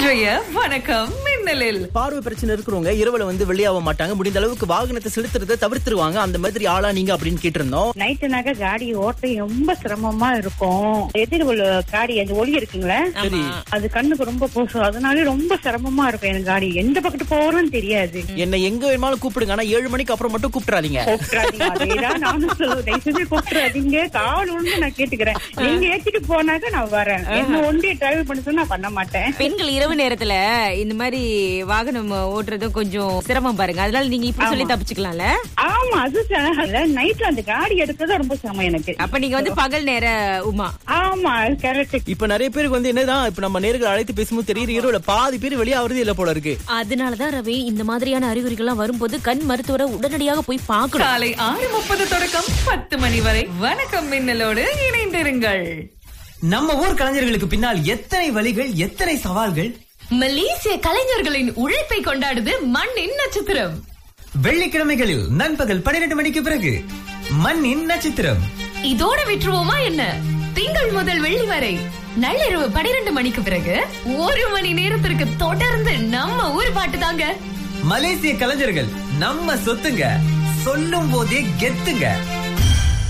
இன்றைய வணக்கம் மின்னலில் பார்வை பிரச்சனை இருக்கிறவங்க இரவுல வந்து வெளியாக மாட்டாங்க முடிந்த அளவுக்கு வாகனத்தை செலுத்துறதை தவிர்த்துருவாங்க அந்த மாதிரி ஆளா நீங்க அப்படின்னு கேட்டிருந்தோம் நைட்டுனாக்க காடி ஓட்ட ரொம்ப சிரமமா இருக்கும் எதிர் உள்ள காடி அந்த ஒளி இருக்குங்களே சரி அது கண்ணுக்கு ரொம்ப பூசும் அதனால ரொம்ப சிரமமா இருக்கும் எனக்கு காடி எந்த பக்கத்து போறோம்னு தெரியாது என்ன எங்க வேணுமாலும் கூப்பிடுங்க ஆனா ஏழு மணிக்கு அப்புறம் மட்டும் கூப்பிட்டுறாதீங்க கூப்பிடாதீங்க அதேதான் நானும் சொல்லுவேன் தயவு செஞ்சு கூப்பிடாதீங்க கால் ஒன்று நான் கேட்டுக்கிறேன் நீங்க ஏத்திட்டு போனாக்க நான் வரேன் என்ன ஒன்றே டிரைவ் பண்ண சொன்னா நான் பண்ண மாட்டேன் பெண்கள் இரவு நேரத்துல இந்த மாதிரி வாகனம் ஓட்டுறதும் கொஞ்சம் சிரமம் பாருங்க அதனால நீங்க இப்படி சொல்லி தப்பிச்சுக்கலாம்ல ஆமா அது நைட்ல அந்த காடி எடுக்கிறது ரொம்ப சிரமம் எனக்கு அப்ப நீங்க வந்து பகல் நேர உமா ஆமா கரெக்ட் இப்ப நிறைய பேருக்கு வந்து என்னதான் இப்ப நம்ம நேர்கள் அழைத்து பேசும்போது தெரியுது இரவுல பாதி பேர் வெளியாகிறது இல்ல போல இருக்கு அதனாலதான் ரவி இந்த மாதிரியான அறிகுறிகள்லாம் வரும்போது கண் மருத்துவரை உடனடியாக போய் பார்க்கணும் காலை ஆறு முப்பது தொடக்கம் பத்து மணி வரை வணக்கம் மின்னலோடு இணைந்திருங்கள் நம்ம ஊர் கலைஞர்களுக்கு பின்னால் எத்தனை வழிகள் எத்தனை சவால்கள் மலேசிய கலைஞர்களின் உழைப்பை கொண்டாடுது மண்ணின் நட்சத்திரம் வெள்ளிக்கிழமைகளில் நண்பகல் பன்னிரண்டு மணிக்கு பிறகு மண்ணின் நட்சத்திரம் இதோட விட்டுருவோமா என்ன திங்கள் முதல் வெள்ளி வரை நள்ளிரவு பனிரெண்டு மணிக்கு பிறகு ஒரு மணி நேரத்திற்கு தொடர்ந்து நம்ம ஊர் பாட்டு தாங்க மலேசிய கலைஞர்கள் நம்ம சொத்துங்க சொல்லும் போதே கெத்துங்க